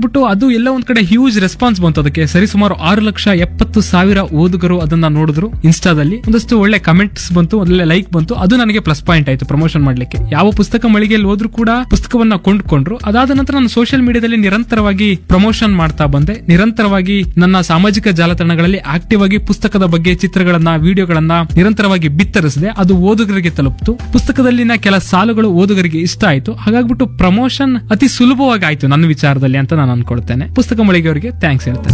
ಹಾಗಾಗ್ಬಿಟ್ಟು ಅದು ಎಲ್ಲ ಒಂದ್ ಕಡೆ ಹ್ಯೂಜ್ ರೆಸ್ಪಾನ್ಸ್ ಬಂತು ಅದಕ್ಕೆ ಸರಿ ಸುಮಾರು ಆರು ಲಕ್ಷ ಎಪ್ಪತ್ತು ಸಾವಿರ ಓದುಗರು ಅದನ್ನ ನೋಡಿದ್ರು ಇನ್ಸ್ಟಾದಲ್ಲಿ ಒಂದಷ್ಟು ಒಳ್ಳೆ ಕಮೆಂಟ್ಸ್ ಬಂತು ಒಳ್ಳೆ ಲೈಕ್ ಬಂತು ಅದು ನನಗೆ ಪ್ಲಸ್ ಪಾಯಿಂಟ್ ಆಯ್ತು ಪ್ರಮೋಷನ್ ಮಾಡ್ಲಿಕ್ಕೆ ಯಾವ ಪುಸ್ತಕ ಮಳಿಗೆಯಲ್ಲಿ ಹೋದ್ರು ಕೂಡ ಪುಸ್ತಕವನ್ನ ಕೊಂಡ್ಕೊಂಡ್ರು ಅದಾದ ನಂತರ ನಾನು ಸೋಷಿಯಲ್ ಮೀಡಿಯಾದಲ್ಲಿ ನಿರಂತರವಾಗಿ ಪ್ರಮೋಷನ್ ಮಾಡ್ತಾ ಬಂದೆ ನಿರಂತರವಾಗಿ ನನ್ನ ಸಾಮಾಜಿಕ ಜಾಲತಾಣಗಳಲ್ಲಿ ಆಕ್ಟಿವ್ ಆಗಿ ಪುಸ್ತಕದ ಬಗ್ಗೆ ಚಿತ್ರಗಳನ್ನ ವಿಡಿಯೋಗಳನ್ನ ನಿರಂತರವಾಗಿ ಬಿತ್ತರಿಸಿದೆ ಅದು ಓದುಗರಿಗೆ ತಲುಪ್ತು ಪುಸ್ತಕದಲ್ಲಿನ ಕೆಲ ಸಾಲುಗಳು ಓದುಗರಿಗೆ ಇಷ್ಟ ಆಯ್ತು ಹಾಗಾಗ್ಬಿಟ್ಟು ಪ್ರಮೋಷನ್ ಅತಿ ಸುಲಭವಾಗಿ ಆಯ್ತು ನನ್ನ ವಿಚಾರದಲ್ಲಿ ಅಂತ ನಾನು ಅನ್ಕೊಳ್ತೇನೆ ಪುಸ್ತಕ ಮಳಿಗೆಯವರಿಗೆ ಥ್ಯಾಂಕ್ಸ್ ಹೇಳ್ತೇನೆ